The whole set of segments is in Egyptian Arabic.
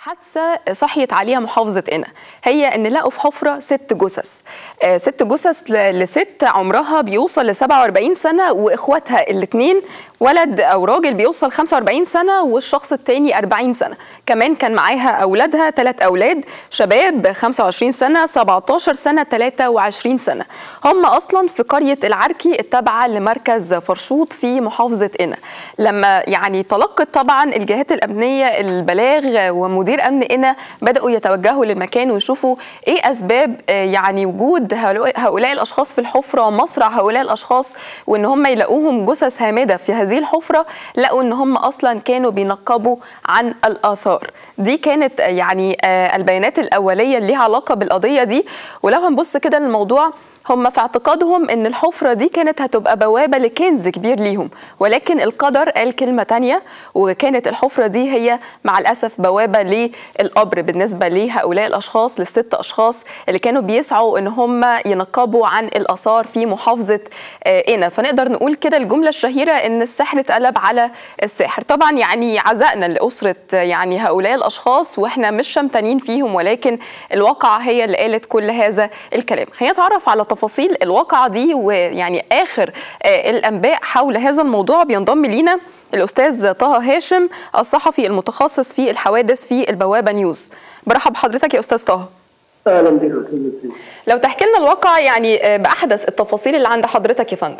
حادثه صحيت عليها محافظه قنا هي ان لقوا في حفره ست جثث آه، ست جثث ل- لست عمرها بيوصل ل 47 سنه واخواتها الاثنين ولد او راجل بيوصل 45 سنه والشخص الثاني 40 سنه كمان كان معاها اولادها ثلاث اولاد شباب 25 سنه 17 سنه 23 سنه هم اصلا في قريه العركي التابعه لمركز فرشوط في محافظه قنا لما يعني تلقت طبعا الجهات الامنيه البلاغ ومدير امن قنا بداوا يتوجهوا للمكان ويشوفوا ايه اسباب آه، يعني وجود هؤلاء هؤلاء الاشخاص في الحفره ومصرع هؤلاء الاشخاص وان هم يلاقوهم جثث هامده في هذه الحفره لقوا ان هم اصلا كانوا بينقبوا عن الاثار دي كانت آه، يعني آه، البيانات الاوليه اللي ليها علاقه بالقضيه دي ولو هنبص كده للموضوع هم في اعتقادهم ان الحفرة دي كانت هتبقى بوابة لكنز كبير ليهم ولكن القدر قال كلمة تانية وكانت الحفرة دي هي مع الأسف بوابة للقبر بالنسبة لهؤلاء الأشخاص للست أشخاص اللي كانوا بيسعوا ان هم ينقبوا عن الآثار في محافظة آه، قنا فنقدر نقول كده الجملة الشهيرة ان السحر اتقلب على الساحر طبعا يعني عزائنا لأسرة آه، يعني هؤلاء الأشخاص واحنا مش شمتانين فيهم ولكن الواقعة هي اللي قالت كل هذا الكلام خلينا نتعرف على تفاصيل الواقعة دي ويعني آخر آه، الأنباء حول هذا الموضوع بينضم لينا الأستاذ طه هاشم الصحفي المتخصص في الحوادث في البوابة نيوز برحب بحضرتك يا أستاذ طه اهلا بك يا استاذ ياسين. لو تحكي لنا الواقع يعني آه، بأحدث التفاصيل اللي عند حضرتك يا فندم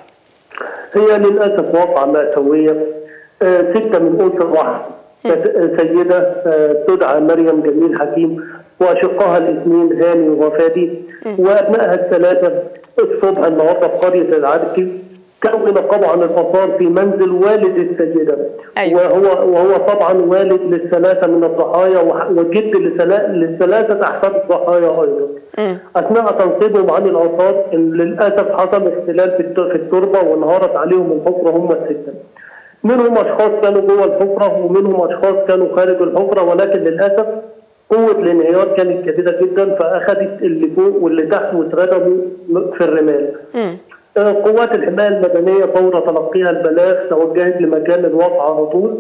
هي للاسف واقعه مأساويه آه، سته من اسره واحده آه، سيده آه، تدعى مريم جميل حكيم واشقائها الاثنين هاني وفادي وابنائها الثلاثه الصبح النهارده في قريه العركي كانوا بينقبوا عن الاثار في منزل والد السيده أيوة. وهو وهو طبعا والد للثلاثه من الضحايا وح- وجد لثلا- للثلاثه احفاد الضحايا ايضا. اثناء تنقيبهم عن الاثار إن للاسف حصل اختلال في الت- في التربه وانهارت عليهم الحفره هم السته. منهم اشخاص كانوا جوه الحفره ومنهم اشخاص كانوا خارج الحفره ولكن للاسف قوه الانهيار كانت كبيره جدا فاخذت اللي فوق واللي تحت واتردموا في الرمال. آه، قوات الحمايه المدنيه فور تلقيها البلاغ توجهت لمكان الواقعه على طول.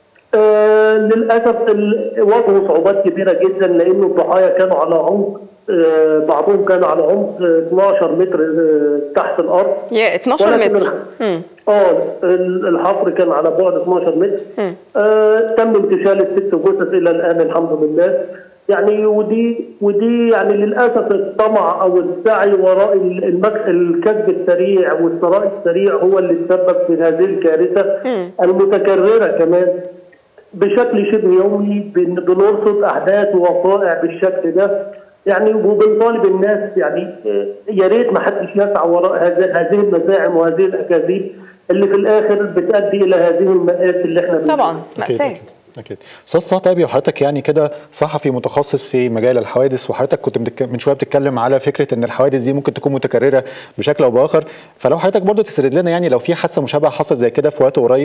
آه للاسف ال- واجهوا صعوبات كبيره جدا لان الضحايا كانوا على عمق آه بعضهم كان على عمق آه، 12 متر آه تحت الارض يا 12 ولكن متر الح- مم. اه ال- الحفر كان على بعد 12 متر آه تم انتشال الست جثث الى الان الحمد لله يعني ودي ودي يعني للاسف الطمع او السعي وراء ال- المك... الكسب السريع والثراء السريع هو اللي تسبب في هذه الكارثه المتكرره كمان بشكل شبه يومي بن- بنرصد احداث ووقائع بالشكل ده يعني وبنطالب الناس يعني آه، يا ريت ما حدش يسعى وراء هذه هذه المزاعم وهذه الاكاذيب اللي في الاخر بتؤدي الى هذه المآسي اللي احنا بنشوفها. طبعا أكيد مأساة أكيد أكيد أستاذ طه طيب وحضرتك يعني كده صحفي متخصص في مجال الحوادث وحضرتك كنت بتك- من شوية بتتكلم على فكرة إن الحوادث دي ممكن تكون متكررة بشكل أو بآخر فلو حضرتك برضو تسرد لنا يعني لو في حادثة مشابهة حصلت زي كده في وقت قريب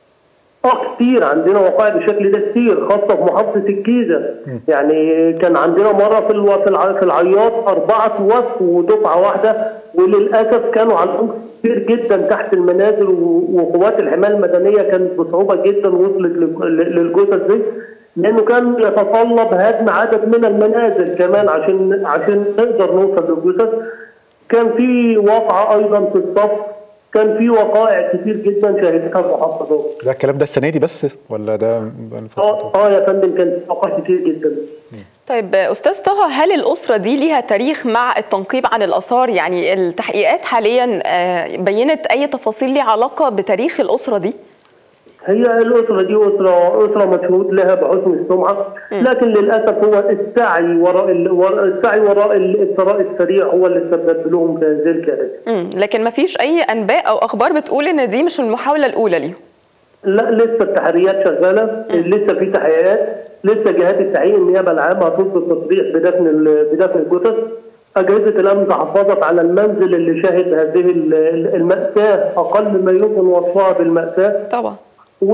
اه كتير عندنا وقائع بالشكل ده كتير خاصه في محافظه الجيزه يعني كان عندنا مره في الو... في, الع... في العياط اربعه توفوا ودفعه واحده وللاسف كانوا على العمق كتير جدا تحت المنازل و... وقوات الحمايه المدنيه كانت بصعوبه جدا وصلت لل- للجثث دي لانه كان يتطلب هدم عدد من المنازل كمان عشان عشان نقدر نوصل للجثث كان في واقعه ايضا في الصف كان في وقائع كتير جدا شهدتها المحافظات ده الكلام ده السنة دي بس ولا ده من فترة اه اه يا فندم كان في اوقات كتير جدا طيب أستاذ طه هل الأسرة دي ليها تاريخ مع التنقيب عن الآثار يعني التحقيقات حاليا آه، بينت أي تفاصيل ليها علاقة بتاريخ الأسرة دي؟ هي الاسره دي اسره اسره مشهود لها بحسن السمعه لكن للاسف هو السعي وراء ال- وراء- السعي وراء ال- الثراء السريع هو اللي سبب لهم في هذه الكارثه مم. لكن ما فيش أي أنباء أو أخبار بتقول إن دي مش المحاولة الأولى ليهم لا لسه التحريات شغاله لسه في تحقيقات لسه جهات التحقيق النيابه العامه هتصدر تصريح بدفن ال- بدفن الجثث اجهزه الامن تحفظت على المنزل اللي شهد هذه ال- ال- الماساه اقل ما يمكن وصفها بالماساه طبعا و...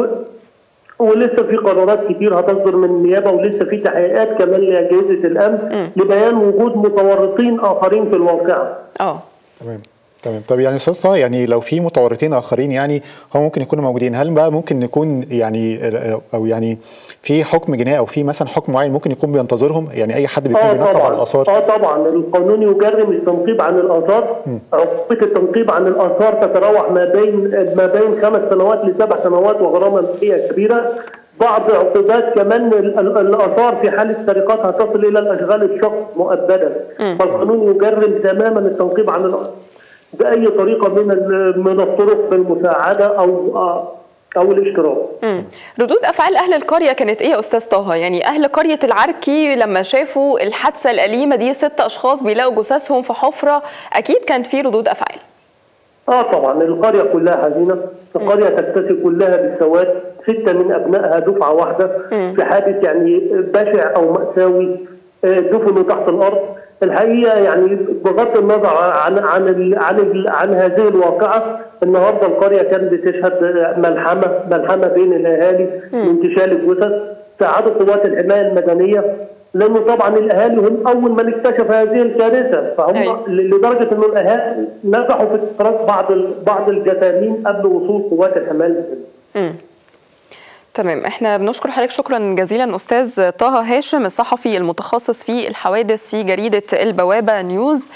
ولسه في قرارات كتير هتصدر من النيابه ولسه في تحقيقات كمان لاجهزه الامن لبيان وجود متورطين اخرين في الواقعه. اه تمام تمام طب يعني استاذ طه يعني لو في متورطين اخرين يعني هم ممكن يكونوا موجودين هل بقى ممكن نكون يعني او يعني في حكم جنائي او في مثلا حكم معين ممكن يكون بينتظرهم يعني اي حد بيكون اه بينقب طبعا على الاثار اه طبعا القانون يجرم التنقيب عن الاثار عقوبه التنقيب عن الاثار تتراوح ما بين ما بين خمس سنوات لسبع سنوات وغرامه ماليه كبيره بعض عقوبات كمان ال- ال- الاثار في حاله سرقتها تصل الى الاشغال الشخص مؤبدا فالقانون يجرم تماما التنقيب عن الاثار باي طريقه من ال- من الطرق بالمساعده او آه، او الاشتراك مم. ردود افعال اهل القريه كانت ايه يا استاذ طه يعني اهل قريه العركي لما شافوا الحادثه الاليمه دي ست اشخاص بيلاقوا جثثهم في حفره اكيد كان في ردود افعال اه طبعا القريه كلها حزينه القريه تكتفي كلها بالسواد سته من ابنائها دفعه واحده في حادث يعني بشع او ماساوي آه، دفنوا تحت الارض الحقيقه يعني بغض النظر عن عن ال عن, ال عن هذه الواقعه النهارده القريه كانت بتشهد ملحمه ملحمه بين الاهالي لانتشال الجثث ساعدوا قوات الحمايه المدنيه لانه طبعا الاهالي هم اول من اكتشف هذه الكارثه فهم أيوة. لدرجه انه الاهالي نجحوا في اختراق بعض ال- بعض الجثامين قبل وصول قوات الحمايه المدنيه تمام احنا بنشكر حضرتك شكرا جزيلا استاذ طه هاشم الصحفي المتخصص في الحوادث في جريده البوابه نيوز